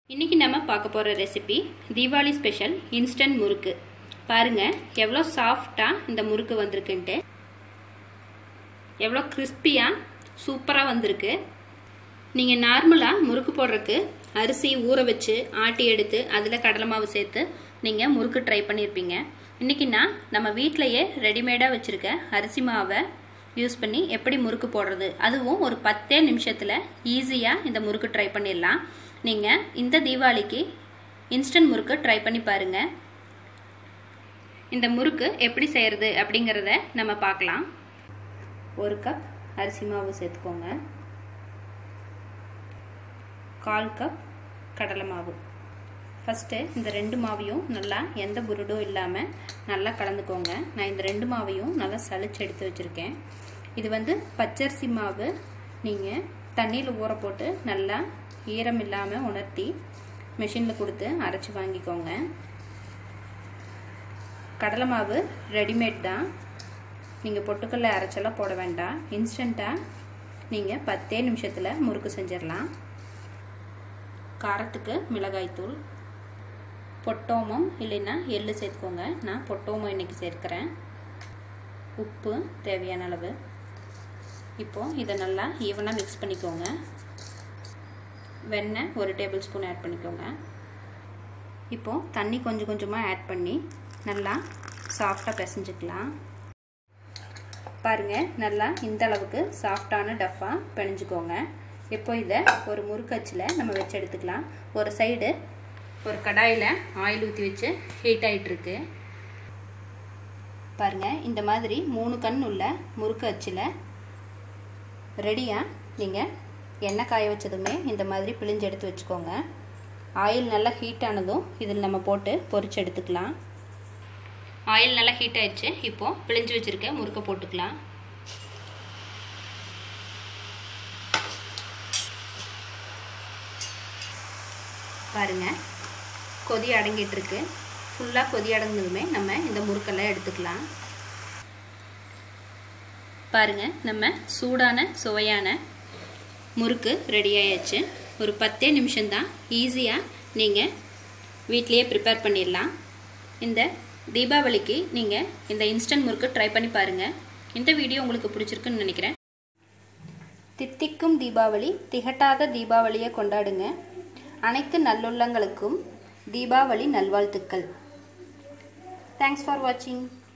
இன்னைக்கு நம்ம பார்க்க போகிற ரெசிபி தீபாவளி ஸ்பெஷல் இன்ஸ்டன்ட் முறுக்கு பாருங்க எவ்வளோ சாஃப்டாக இந்த முறுக்கு வந்திருக்குன்ட்டு எவ்வளோ கிறிஸ்பியாக சூப்பராக வந்திருக்கு நீங்கள் நார்மலாக முறுக்கு போடுறதுக்கு அரிசி ஊற வச்சு ஆட்டி எடுத்து அதில் கடலை மாவு சேர்த்து நீங்கள் முறுக்கு ட்ரை பண்ணியிருப்பீங்க இன்றைக்கி நான் நம்ம வீட்டிலையே ரெடிமேடாக வச்சுருக்க அரிசி மாவை யூஸ் பண்ணி எப்படி முறுக்கு போடுறது அதுவும் ஒரு பத்தே நிமிஷத்தில் ஈஸியாக இந்த முறுக்கு ட்ரை பண்ணிடலாம் நீங்கள் இந்த தீபாவளிக்கு இன்ஸ்டன்ட் முறுக்கு ட்ரை பண்ணி பாருங்கள் இந்த முறுக்கு எப்படி செய்கிறது அப்படிங்கிறத நம்ம பார்க்கலாம் ஒரு கப் அரிசி மாவு சேர்த்துக்கோங்க கால் கப் கடலை மாவு ஃபஸ்ட்டு இந்த ரெண்டு மாவையும் நல்லா எந்த புருடும் இல்லாமல் நல்லா கலந்துக்கோங்க நான் இந்த ரெண்டு மாவையும் நல்லா சளிச்சு எடுத்து வச்சுருக்கேன் இது வந்து பச்சரிசி மாவு நீங்கள் தண்ணியில் ஊற போட்டு நல்லா ஈரம் இல்லாமல் உணர்த்தி மிஷினில் கொடுத்து அரைச்சி வாங்கிக்கோங்க கடலை மாவு ரெடிமேட் தான் நீங்கள் பொட்டுக்கல்ல அரைச்செல்லாம் போட வேண்டாம் இன்ஸ்டண்ட்டாக நீங்கள் பத்தே நிமிஷத்தில் முறுக்கு செஞ்சிடலாம் காரத்துக்கு மிளகாய்த்தூள் பொட்டோமம் இல்லைன்னா எள்ளு சேர்த்துக்கோங்க நான் பொட்டோமம் இன்றைக்கி சேர்க்குறேன் உப்பு தேவையான அளவு இப்போது இதை நல்லா ஈவனாக மிக்ஸ் பண்ணிக்கோங்க வெண்ணெய் ஒரு டேபிள் ஸ்பூன் ஆட் பண்ணிக்கோங்க இப்போது தண்ணி கொஞ்சம் கொஞ்சமாக ஆட் பண்ணி நல்லா சாஃப்டாக பிசைஞ்சிக்கலாம் பாருங்கள் நல்லா இந்த அளவுக்கு சாஃப்டான டஃப்பாக பிணைஞ்சிக்கோங்க இப்போ இதை ஒரு முறுக்கச்சில் நம்ம வச்சு எடுத்துக்கலாம் ஒரு சைடு ஒரு கடாயில் ஆயில் ஊற்றி வச்சு ஹீட் ஆகிட்டுருக்கு பாருங்கள் இந்த மாதிரி மூணு கண் உள்ள முறுக்கு அச்சில் ரெடியாக நீங்கள் எண்ணெய் காய வச்சதுமே இந்த மாதிரி பிழிஞ்சு எடுத்து வச்சுக்கோங்க ஆயில் நல்லா ஹீட் ஆனதும் இதில் நம்ம போட்டு பொரிச்சு எடுத்துக்கலாம் ஆயில் நல்லா ஹீட் ஆயிடுச்சு இப்போது பிழிஞ்சு வச்சுருக்க முறுக்கை போட்டுக்கலாம் பாருங்கள் கொதி அடங்கிட்டு இருக்கு ஃபுல்லாக கொதி அடங்கினதுமே நம்ம இந்த முறுக்கெல்லாம் எடுத்துக்கலாம் பாருங்க நம்ம சூடான சுவையான முறுக்கு ரெடி ஆயாச்சு ஒரு பத்தே நிமிஷம்தான் ஈஸியாக நீங்கள் வீட்லேயே ப்ரிப்பேர் பண்ணிடலாம் இந்த தீபாவளிக்கு நீங்கள் இந்த இன்ஸ்டன்ட் முறுக்கு ட்ரை பண்ணி பாருங்கள் இந்த வீடியோ உங்களுக்கு பிடிச்சிருக்குன்னு நினைக்கிறேன் தித்திக்கும் தீபாவளி திகட்டாத தீபாவளியை கொண்டாடுங்க அனைத்து நல்லுள்ளங்களுக்கும் தீபாவளி நல்வாழ்த்துக்கள் தேங்க்ஸ் ஃபார் வாட்சிங்